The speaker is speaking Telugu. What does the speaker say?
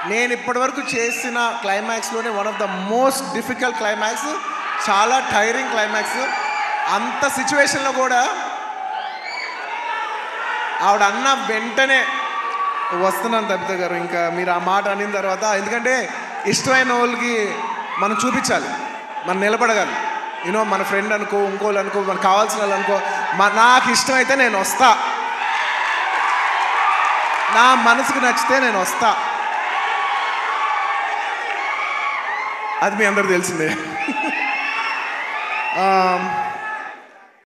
నేను ఇప్పటివరకు చేసిన క్లైమాక్స్లోనే one of the most difficult climax చాలా టైరింగ్ క్లైమాక్స్ అంత సిచ్యువేషన్లో కూడా ఆవిడ అన్న వెంటనే వస్తున్నాను తబిత గారు ఇంకా మీరు ఆ మాట అనిన తర్వాత ఎందుకంటే ఇష్టమైన వాళ్ళకి మనం చూపించాలి మనం నిలబడగాలి యూనో మన ఫ్రెండ్ అనుకో ఇంకోళ్ళు అనుకో మనకు కావాల్సిన వాళ్ళు అనుకో మ- నాకు ఇష్టమైతే నేను వస్తా నా మనసుకు నచ్చితే నేను వస్తా అది మీ అందరికి తెలిసిందే